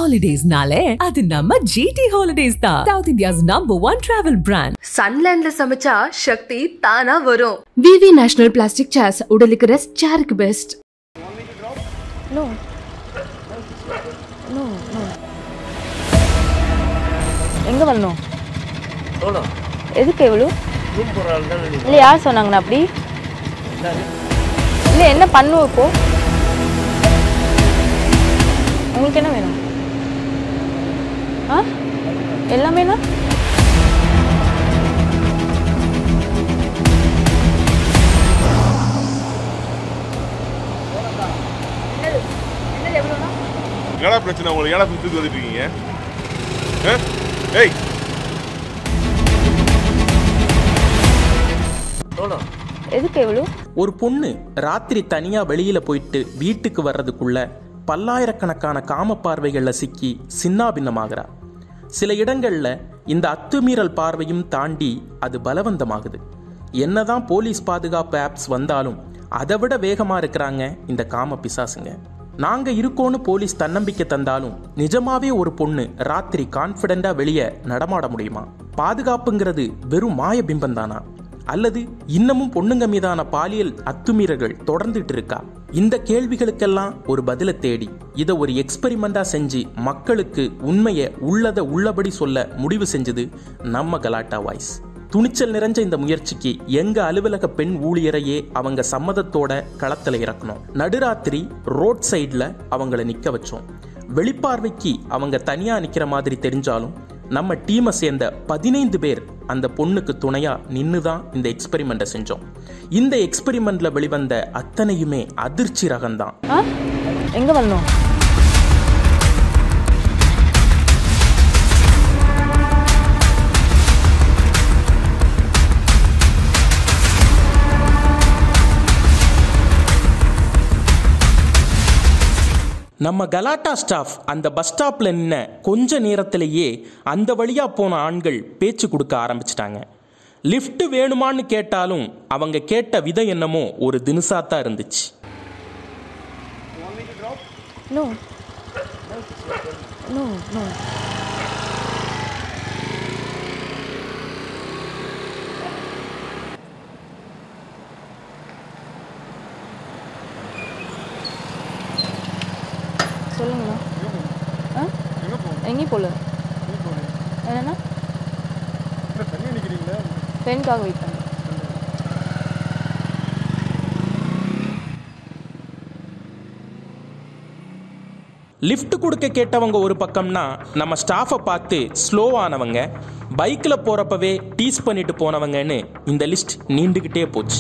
ஹாலிடேஸ்னாலே அது நம்ம ஜிடி ஹாலிடேஸ் தான் south India's number one travel brand சன்லேண்ட்ல சமைச்சா சக்தி தானா வரும் விவி நேஷனல் பிளாஸ்டிக் சேர்ஸ் உடலுக்கு ரெஸ்ட் சேருக்கு பெஸ்ட் No. No, no. எங்க வரணும் எதுக்கு எவ்வளோ இல்லை யார் சொன்னாங்கண்ணா அப்படி இல்லை என்ன பண்ணுவோம் இப்போ உங்களுக்கு என்ன வேணும் ஆ எல்லாமேண்ணா என்னடா பிரச்சனை உங்களுக்கு ஏடா சுத்தி வந்துட்டு இருக்கீங்க ஆ? ஏய் எதுக்கு எவ்வளோ ஒரு பொண்ணு ராத்திரி தனியா வெளியில போயிட்டு வீட்டுக்கு வர்றதுக்குள்ள பல்லாயிரக்கணக்கான காம பார்வைகள்ல சிக்கி சின்னாபின்னமாகிறா சில இடங்கள்ல இந்த அத்துமீறல் பார்வையும் தாண்டி அது பலவந்தமாகுது என்னதான் போலீஸ் பாதுகாப்பு ஆப்ஸ் வந்தாலும் அதை விட வேகமா இருக்கிறாங்க இந்த காம பிசாசுங்க நாங்க இருக்கோன்னு போலீஸ் தன்னம்பிக்கை தந்தாலும் நிஜமாவே ஒரு பொண்ணு ராத்திரி கான்ஃபிடென்ட்டா வெளியே நடமாட முடியுமா பாதுகாப்புங்கிறது வெறும் மாய பிம்பம் தானா அல்லது இன்னமும் பொண்ணுங்க மீதான பாலியல் அத்துமீறல்கள் தொடர்ந்துட்டு இருக்கா இந்த கேள்விகளுக்கெல்லாம் ஒரு பதிலை தேடி இதை ஒரு எக்ஸ்பெரிமெண்டா செஞ்சு மக்களுக்கு உண்மையை உள்ளத உள்ளபடி சொல்ல முடிவு செஞ்சது நம்ம கலாட்டா வாய்ஸ் துணிச்சல் நிறைஞ்ச இந்த முயற்சிக்கு எங்க அலுவலக பெண் ஊழியரையே அவங்க சம்மதத்தோட களத்துல இறக்கணும் நடுராத்திரி ரோட் சைடில் அவங்கள நிக்க வச்சோம் வெளிப்பார்வைக்கு அவங்க தனியா நிக்கிற மாதிரி தெரிஞ்சாலும் நம்ம டீமை சேர்ந்த பதினைந்து பேர் அந்த பொண்ணுக்கு துணையா நின்று தான் இந்த எக்ஸ்பெரிமெண்ட்டை செஞ்சோம் இந்த எக்ஸ்பெரிமெண்ட்ல வெளிவந்த அத்தனையுமே அதிர்ச்சி ரகம்தான் ஆ எங்க வரணும் நம்ம கலாட்டா ஸ்டாஃப் அந்த பஸ் ஸ்டாப்ல நின்ன கொஞ்ச நேரத்திலேயே அந்த வழியா போன ஆண்கள் பேச்சு கொடுக்க ஆரம்பிச்சிட்டாங்க லிஃப்ட் வேணுமான்னு கேட்டாலும் அவங்க கேட்ட விதம் என்னமோ ஒரு தினுசாத்தான் இருந்துச்சு நோ நோ நோ சொல்லுங்கண்ணா ஆ எங்கேயும் போகல என்னண்ணா ஃப்ரெண்ட்காக வெயிட் பண்ணேன் லிஃப்ட் கொடுக்க கேட்டவங்க ஒரு பக்கம்னா நம்ம ஸ்டாஃபை பார்த்து ஸ்லோ ஆனவங்க பைக்கில் போகிறப்பவே டீஸ் பண்ணிட்டு போனவங்கன்னு இந்த லிஸ்ட் நீண்டுக்கிட்டே போச்சு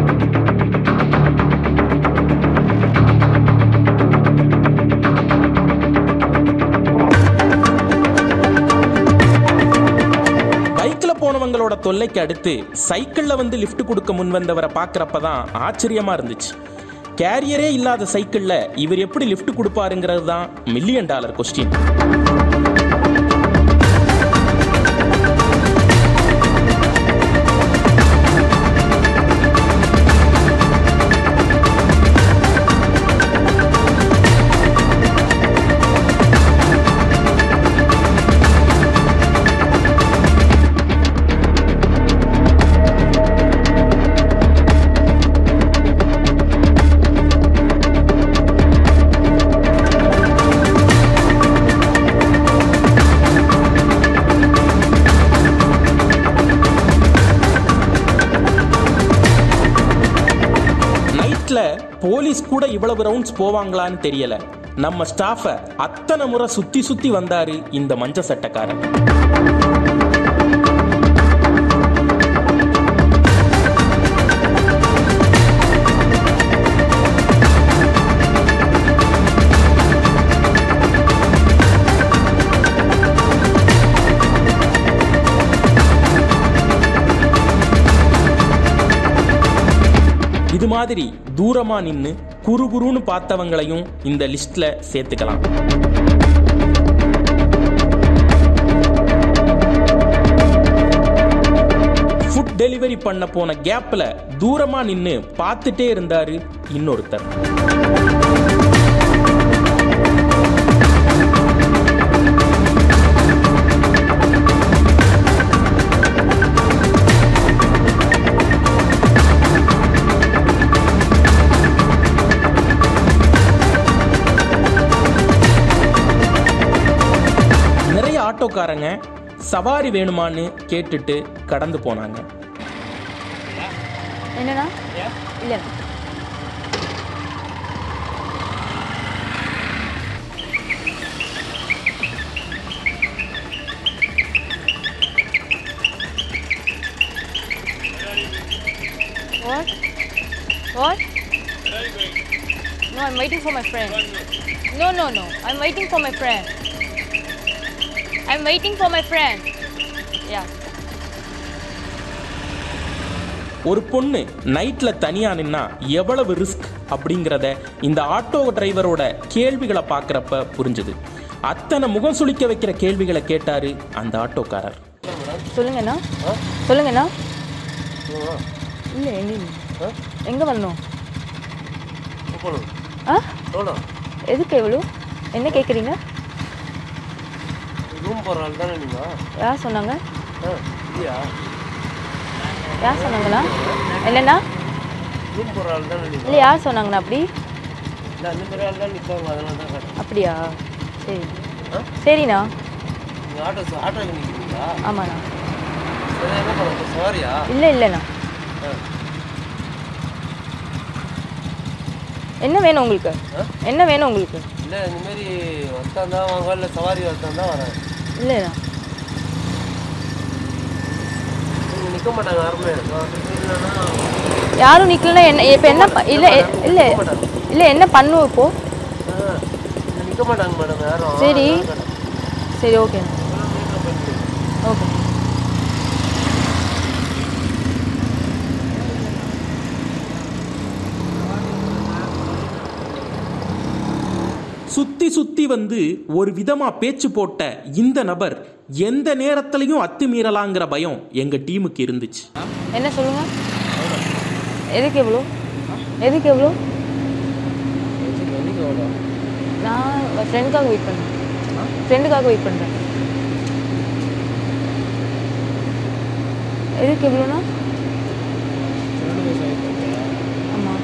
பைக்கில் போனவங்களோட தொல்லைக்கு அடுத்து சைக்கிளில் வந்து லிஃப்ட் கொடுக்க முன் வந்தவரை பார்க்குறப்ப தான் ஆச்சரியமா இருந்துச்சு கேரியரே இல்லாத சைக்கிளில் இவர் எப்படி லிஃப்ட் கொடுப்பாருங்கிறது தான் மில்லியன் டாலர் கொஸ்டின் நைட்ல போலீஸ் கூட இவ்வளவு ரவுண்ட்ஸ் போவாங்களான்னு தெரியல நம்ம ஸ்டாஃபை அத்தனை முறை சுத்தி சுத்தி வந்தாரு இந்த மஞ்ச சட்டக்காரன் இது மாதிரி தூரமா நின்னு குறு குறுன்னு பார்த்தவங்களையும் இந்த லிஸ்ட்ல சேர்த்துக்கலாம் ஃபுட் டெலிவரி பண்ண போன கேப்ல தூரமா நின்னு பார்த்துட்டே இருந்தாரு இன்னொருத்தர் ஆட்டோக்காரங்க சவாரி வேணுமான்னு கேட்டுட்டு கடந்து போனாங்க என்னண்ணா இல்லை What? What? No, I'm waiting for my friend. No, no, no. I'm waiting for my friend. I'm waiting for my friend. Yeah. ஒரு பொண்ணு நைட்ல தனியா நின்னா எவ்வளவு ரிஸ்க் அப்படிங்கிறத இந்த ஆட்டோ டிரைவரோட கேள்விகளை பார்க்கறப்ப புரிஞ்சுது அத்தனை முகம் சுளிக்க வைக்கிற கேள்விகளை கேட்டாரு அந்த ஆட்டோக்காரர் சொல்லுங்கண்ணா சொல்லுங்கண்ணா இல்லை எங்கே எங்கே வரணும் ஆ எதுக்கு எவ்வளோ என்ன கேட்குறீங்க ரூம் போகிற ஆள் தானே நீங்கள் யார் சொன்னாங்க ஆ இல்லையா யார் சொன்னாங்கண்ணா இல்லைண்ணா ரூம் போகிற ஆள் தானே நீங்கள் இல்லை யார் சொன்னாங்கண்ணா அப்படி இல்லை அந்த மாதிரி ஆள் தான் நிற்காங்க அதனால தான் கேட்டேன் அப்படியா சரி சரிண்ணா நீங்கள் ஆட்டோ ஆட்டோக்கு நிற்கிறீங்களா ஆமாண்ணா சரி என்ன பண்ணுறது சவாரியா இல்லை இல்லைண்ணா ஆ என்ன வேணும் உங்களுக்கு என்ன வேணும் உங்களுக்கு இல்லை இந்த மாதிரி ஒருத்தன் தான் வாங்க இல்லை சவாரி ஒருத்தன் தான் வரேன் இல்லைண்ணா நீங்கள் நிற்க மாட்டாங்க யாருமே நான் இல்லைன்னா யாரும் நிற்கலன்னா என்ன இப்போ என்ன ப- இல்லை இல்லை இல்லை என்ன பண்ணுவோம் இப்போ நிற்க மாட்டாங்க மேடம் யாரும் சரி சரி ஓகே ஓகே சுத்தி சுத்தி வந்து ஒரு விதமா பேச்சு போட்ட இந்த நபர் எந்த நேரத்திலையும் அத்துமீறலாங்கிற பயம் எங்க டீமுக்கு இருந்துச்சு என்ன சொல்லுங்க எதுக்கு எவ்வளோ எதுக்கு எவ்வளோ நான் ஃப்ரெண்டுக்காக வெயிட் பண்ணுறேன் ஃப்ரெண்டுக்காக வெயிட் பண்ணுறேன் எதுக்கு எவ்வளோண்ணா ஆமாம்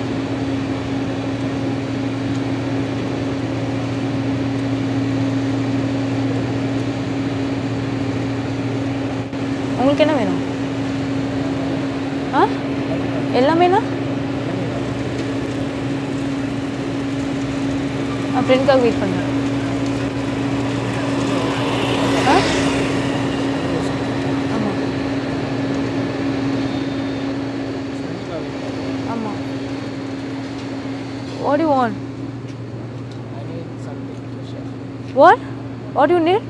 உங்களுக்கு என்ன வேணும் ஆ எல்லாமேண்ணா நான் ஃப்ரெண்டுக்காக வெயிட் பண்ணுறேன் ஆ ஆமாம் ஆமாம் what you want what what you need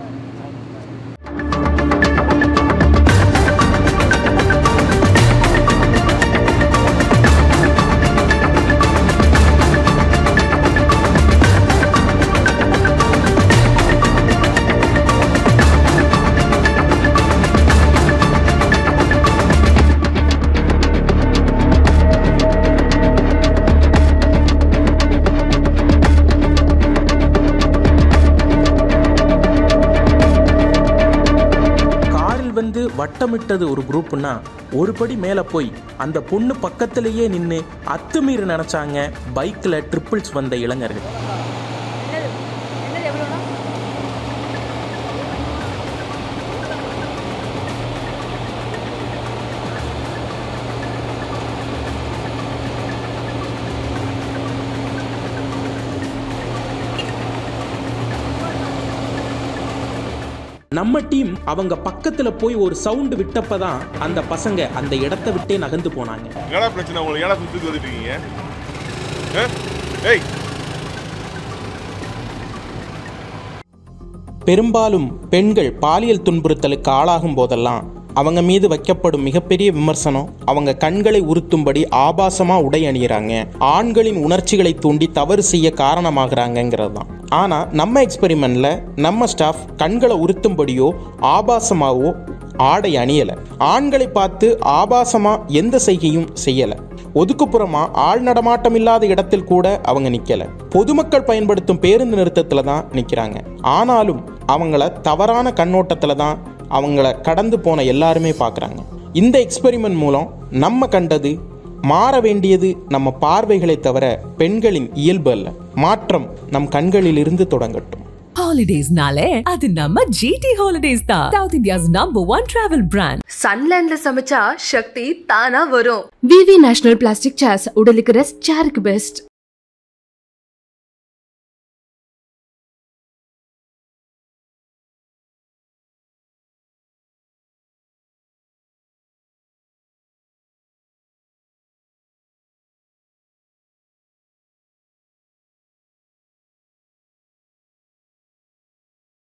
காரில் வந்து வட்டமிட்டது ஒரு குரூப்னா ஒரு படி மேலே போய் அந்த பொண்ணு பக்கத்திலேயே நின்று அத்துமீறி நினைச்சாங்க பைக்கில் ட்ரிப்பிள்ஸ் வந்த இளைஞர்கள் என்னது எவ்வளோண்ணா நம்ம டீம் அவங்க பக்கத்துல போய் ஒரு சவுண்டு விட்டப்பதான் அந்த பசங்க அந்த இடத்த விட்டே நகர்ந்து போனாங்க என்னடா பிரச்சனை உங்களுக்கு ஏடா சுத்தி வந்துட்டு இருக்கீங்க ஆ? ஏய் பெரும்பாலும் பெண்கள் பாலியல் துன்புறுத்தலுக்கு ஆளாகும் போதெல்லாம் அவங்க மீது வைக்கப்படும் மிகப்பெரிய விமர்சனம் அவங்க கண்களை உறுத்தும்படி ஆபாசமா உடை அணியிறாங்க ஆண்களின் உணர்ச்சிகளை தூண்டி தவறு செய்ய காரணமாகறாங்கங்கிறது தான் ஆனா நம்ம எக்ஸ்பெரிமெண்ட்ல நம்ம ஸ்டாஃப் கண்களை உறுத்தும்படியோ ஆபாசமாவோ ஆடை அணியல ஆண்களை பார்த்து ஆபாசமா எந்த செய்கையும் செய்யல ஒதுக்குப்புறமா ஆள் நடமாட்டம் இல்லாத இடத்தில் கூட அவங்க நிக்கல பொதுமக்கள் பயன்படுத்தும் பேருந்து நிறுத்தத்துல தான் நிக்கிறாங்க ஆனாலும் அவங்கள தவறான கண்ணோட்டத்துல தான் அவங்கள கடந்து போன எல்லாருமே பார்க்குறாங்க இந்த எக்ஸ்பெரிமெண்ட் மூலம் நம்ம கண்டது மாற வேண்டியது நம்ம பார்வைகளை தவிர பெண்களின் இயல்பு அல்ல மாற்றம் நம் கண்களிலிருந்து தொடங்கட்டும் ஹாலிடேஸ்னாலே அது நம்ம ஜிடி ஹாலிடேஸ் தான் south India's number one travel brand சன்லேண்ட்ல சமைச்சா சக்தி தானா வரும் விவி நேஷனல் பிளாஸ்டிக் சேர்ஸ் உடலுக்கு ரெஸ்ட் சேருக்கு பெஸ்ட்